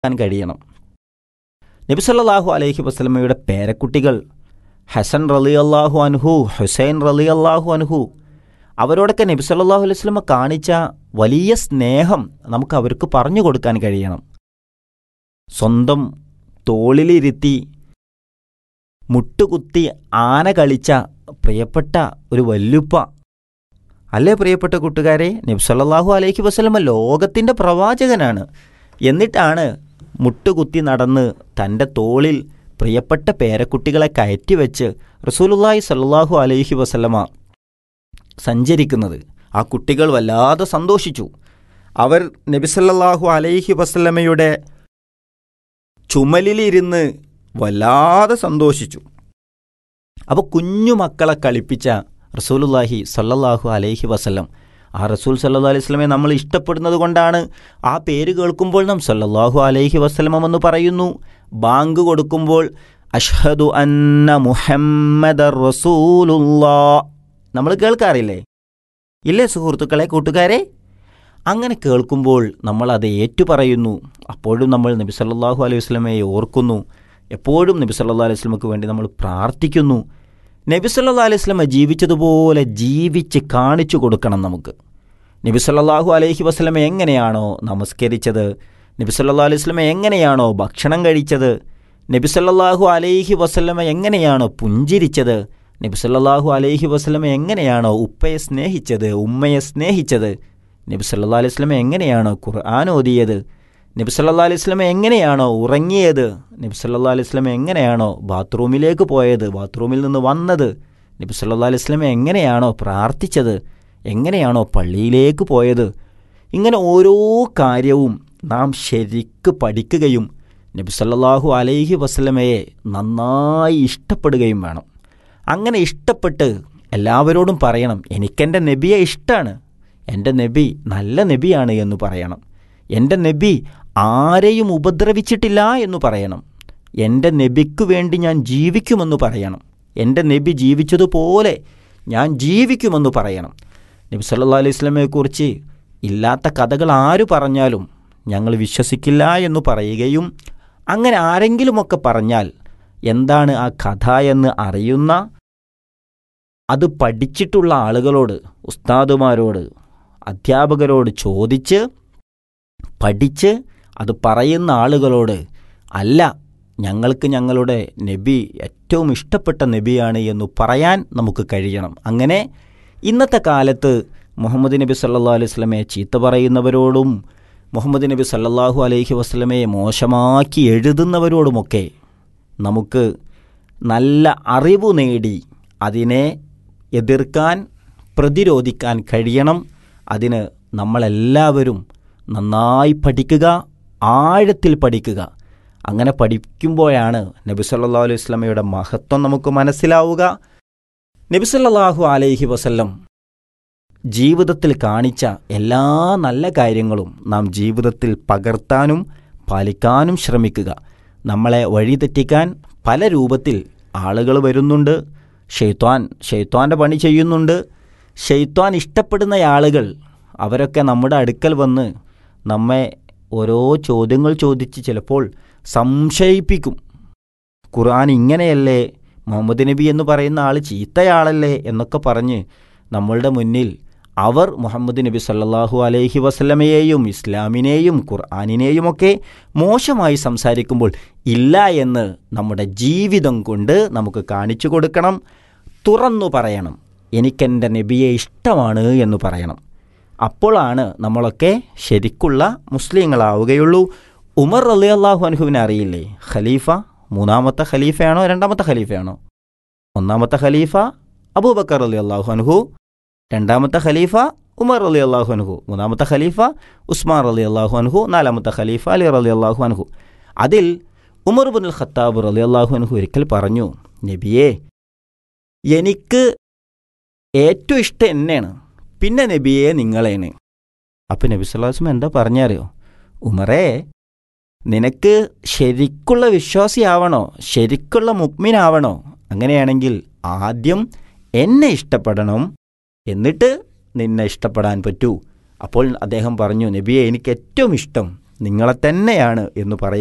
ക്കാൻ കഴിയണം നബി സല്ലല്ലാഹു അലൈഹി വസല്ലമയുടെ പേരക്കുട്ടികൾ ഹസൻ റലി അള്ളാഹു അൻഹു ഹുസൈൻ റലി അള്ളാഹു അൻഹു അവരോടൊക്കെ നബി സല്ലല്ലാഹു അലൈഹി വസല്ലമ കാണിച്ച വലിയ സ്നേഹം നമുക്ക് അവർക്ക് പറഞ്ഞു കൊടുക്കാൻ കഴിയണം സ്വന്തം തോളിലിരുത്തി മുട്ടുകുത്തി ആന കളിച്ച പ്രിയപ്പെട്ട ഒരു വല്ലുപ്പ അല്ലേ പ്രിയപ്പെട്ട കൂട്ടുകാരെ നബി സല്ലല്ലാഹു അലൈഹി വസല്ലമ ലോകത്തിൻ്റെ പ്രവാചകനാണ് എന്നിട്ടാണ് മുട്ടുകുത്തി നടന്ന് തൻ്റെ തോളിൽ പ്രിയപ്പെട്ട പേരക്കുട്ടികളെ കയറ്റി വെച്ച് റസൂലുള്ളാഹി സല്ലല്ലാഹു അലൈഹി വസല്ലമ സഞ്ചരിക്കുന്നത് ആ കുട്ടികൾ വല്ലാതെ സന്തോഷിച്ചു അവർ നബി സല്ലല്ലാഹു അലൈഹി വസല്ലമയുടെ ചുമലിലിരുന്ന് വല്ലാതെ സന്തോഷിച്ചു അപ്പോൾ കുഞ്ഞു മക്കളെ കളിപ്പിച്ച റസൂലുല്ലാഹി സല്ലല്ലാഹു അലൈഹി വസല്ലം ആ റസൂൽ സല്ലാ അലൈഹി സ്വലമെ നമ്മൾ ഇഷ്ടപ്പെടുന്നത് കൊണ്ടാണ് ആ പേര് കേൾക്കുമ്പോൾ നാം സല്ലല്ലാഹു അലൈഹി വസല്ലം എന്ന് പറയുന്നു ബാങ്ക് കൊടുക്കുമ്പോൾ അഷ്ഹദു അന്ന മുഹമ്മദ് റസൂലുല്ലാ നമ്മൾ കേൾക്കാറില്ലേ ഇല്ലേ സുഹൃത്തുക്കളെ കൂട്ടുകാരെ അങ്ങനെ കേൾക്കുമ്പോൾ നമ്മൾ അത് ഏറ്റുപറയുന്നു അപ്പോഴും നമ്മൾ നബി സല്ലല്ലാഹു അലൈഹി വസല്ലമയെ ഓർക്കുന്നു എപ്പോഴും നബി സല്ലല്ലാഹു അലൈഹി വസല്ലമക്ക് വേണ്ടി നമ്മൾ പ്രാർത്ഥിക്കുന്നു നബി സല്ലല്ലാഹു അലൈഹി വസല്ലമ ജീവിച്ചതുപോലെ ജീവിച്ച് കാണിച്ചു കൊടുക്കണം നമുക്ക് നബി സല്ലല്ലാഹു അലൈഹി വസല്ലമ എങ്ങനെയാണോ നമസ്കരിച്ചത് നബി സല്ലല്ലാഹു അലൈഹി വസല്ലമ എങ്ങനെയാണോ ഭക്ഷണം കഴിച്ചത് നബി സല്ലല്ലാഹു അലൈഹി വസല്ലമ എങ്ങനെയാണോ പുഞ്ചിരിച്ചത് നബി സല്ലല്ലാഹു അലൈഹി വസല്ലമ എങ്ങനെയാണോ ഉപ്പയെ സ്നേഹിച്ചത് ഉമ്മയെ സ്നേഹിച്ചത് നബി സല്ലല്ലാഹു അലൈഹി വസല്ലമ എങ്ങനെയാണോ ഖുർആൻ ഓതിയത് നബി സല്ലല്ലാഹു അലൈഹി വസല്ലമ എങ്ങനെയാണോ ഉറങ്ങിയത് നബി സല്ലല്ലാഹു അലൈഹി വസല്ലമ എങ്ങനെയാണോ ബാത്റൂമിലേക്ക് പോയത് ബാത്റൂമിൽ നിന്ന് വന്നത് നബി സല്ലല്ലാഹു അലൈഹി വസല്ലമ എങ്ങനെയാണോ പ്രാർത്ഥിച്ചത് എങ്ങനെയാണോ പള്ളിയിലേക്ക് പോയത് ഇങ്ങനെ ഓരോ കാര്യവും നാം ശരിക്ക് പഠിക്കുകയും നബി സല്ലല്ലാഹു അലൈഹി വസല്ലമയെ നന്നായി ഇഷ്ടപ്പെടുകയും വേണം അങ്ങനെ ഇഷ്ടപ്പെട്ട് എല്ലാവരോടും പറയണം എനിക്കെൻ്റെ നബിയെ ഇഷ്ടമാണ് എൻ്റെ നബി നല്ല നബിയാണ് എന്ന് പറയണം എൻ്റെ നബി ആരെയും ഉപദ്രവിച്ചിട്ടില്ല എന്ന് പറയണം എൻ്റെ നബിക്ക് വേണ്ടി ഞാൻ ജീവിക്കുമെന്ന് പറയണം എൻ്റെ നബി ജീവിച്ചതുപോലെ ഞാൻ ജീവിക്കുമെന്ന് പറയണം നബി സല്ലാ അലൈഹി സ്വലമയെക്കുറിച്ച് ഇല്ലാത്ത കഥകൾ ആര് പറഞ്ഞാലും ഞങ്ങൾ വിശ്വസിക്കില്ല എന്ന് പറയുകയും അങ്ങനെ ആരെങ്കിലുമൊക്കെ പറഞ്ഞാൽ എന്താണ് ആ കഥ എന്ന് അറിയുന്ന അത് പഠിച്ചിട്ടുള്ള ആളുകളോട് ഉസ്താദുമാരോട് അധ്യാപകരോട് ചോദിച്ച് പഠിച്ച് അത് പറയുന്ന ആളുകളോട് അല്ല ഞങ്ങൾക്ക് ഞങ്ങളുടെ നബി ഏറ്റവും ഇഷ്ടപ്പെട്ട നബിയാണ് എന്ന് പറയാൻ നമുക്ക് കഴിയണം അങ്ങനെ ഇന്നത്തെ കാലത്ത് മുഹമ്മദ് നബി സല്ലാ അലൈഹി സ്വലമയെ ചീത്ത പറയുന്നവരോടും മുഹമ്മദ് നബി സല്ലല്ലാഹു അലൈഹി വസ്ലമയെ മോശമാക്കി എഴുതുന്നവരോടുമൊക്കെ നമുക്ക് നല്ല അറിവ് നേടി അതിനെ എതിർക്കാൻ പ്രതിരോധിക്കാൻ കഴിയണം അതിന് നമ്മളെല്ലാവരും നന്നായി പഠിക്കുക ആഴത്തിൽ പഠിക്കുക അങ്ങനെ പഠിക്കുമ്പോഴാണ് നബി സല്ലല്ലാഹു അലൈഹി വസല്ലമയുടെ മഹത്വം നമുക്ക് മനസ്സിലാവുക നബി സല്ലല്ലാഹു അലൈഹി വസല്ലം ജീവിതത്തിൽ കാണിച്ച എല്ലാ നല്ല കാര്യങ്ങളും നാം ജീവിതത്തിൽ പകർത്താനും പാലിക്കാനും ശ്രമിക്കുക നമ്മളെ വഴിതെറ്റിക്കാൻ പല രൂപത്തിൽ ആളുകൾ വരുന്നുണ്ട് ഷെയ്ത്വാൻ ഷെയ്ത്വാൻ്റെ പണി ചെയ്യുന്നുണ്ട് ഷെയ്ത്വാൻ ഇഷ്ടപ്പെടുന്ന ആളുകൾ അവരൊക്കെ നമ്മുടെ അടുക്കൽ വന്ന് നമ്മെ ഓരോ ചോദ്യങ്ങൾ ചോദിച്ച് ചിലപ്പോൾ സംശയിപ്പിക്കും ഖുർആൻ ഇങ്ങനെയല്ലേ മുഹമ്മദ് നബി എന്ന് പറയുന്ന ആൾ ചീത്തയാളല്ലേ എന്നൊക്കെ പറഞ്ഞ് നമ്മളുടെ മുന്നിൽ അവർ മുഹമ്മദ് നബി സല്ലല്ലാഹു അലൈഹി വസല്ലമയെയും ഇസ്ലാമിനെയും ഖുർആാനിനെയുമൊക്കെ മോശമായി സംസാരിക്കുമ്പോൾ ഇല്ല എന്ന് നമ്മുടെ ജീവിതം കൊണ്ട് നമുക്ക് കാണിച്ചു കൊടുക്കണം തുറന്നു പറയണം എനിക്കെൻ്റെ നബിയെ ഇഷ്ടമാണ് എന്ന് പറയണം അപ്പോഴാണ് നമ്മളൊക്കെ ശരിക്കുള്ള മുസ്ലിങ്ങളാവുകയുള്ളൂ ഉമർ അലി അള്ളാഹു അനുഹുവിനെ അറിയില്ലേ ഖലീഫ മൂന്നാമത്തെ ഖലീഫയാണോ രണ്ടാമത്തെ ഖലീഫയാണോ ഒന്നാമത്തെ ഖലീഫ അബൂബക്കർ അലി അള്ളാഹു അനുഹു രണ്ടാമത്തെ ഖലീഫ ഉമർ അലി അള്ളാഹു അനുഹു മൂന്നാമത്തെ ഖലീഫ ഉസ്മാൻ അലി അള്ളാഹു അനുഹു നാലാമത്തെ ഖലീഫ അലി അലി അള്ളാഹു അനുഹു അതിൽ ഉമർ ബുൽ ഖത്താബ് അലി അള്ളാഹു അനുഹു ഒരിക്കൽ പറഞ്ഞു നബിയെ എനിക്ക് ഏറ്റവും ഇഷ്ടം എന്നെയാണ് പിന്നെ നബിയെ നിങ്ങളെയാണ് അപ്പം നബി സ്വലാസ്മ എന്താ പറഞ്ഞറിയോ ഉമറേ നിനക്ക് ശരിക്കുള്ള വിശ്വാസിയാവണോ ശരിക്കുള്ള മുക്മിനാവണോ അങ്ങനെയാണെങ്കിൽ ആദ്യം എന്നെ ഇഷ്ടപ്പെടണം എന്നിട്ട് നിന്നെ ഇഷ്ടപ്പെടാൻ പറ്റൂ അപ്പോൾ അദ്ദേഹം പറഞ്ഞു നബിയെ എനിക്ക് ഏറ്റവും ഇഷ്ടം നിങ്ങളെ തന്നെയാണ് എന്ന് പറയും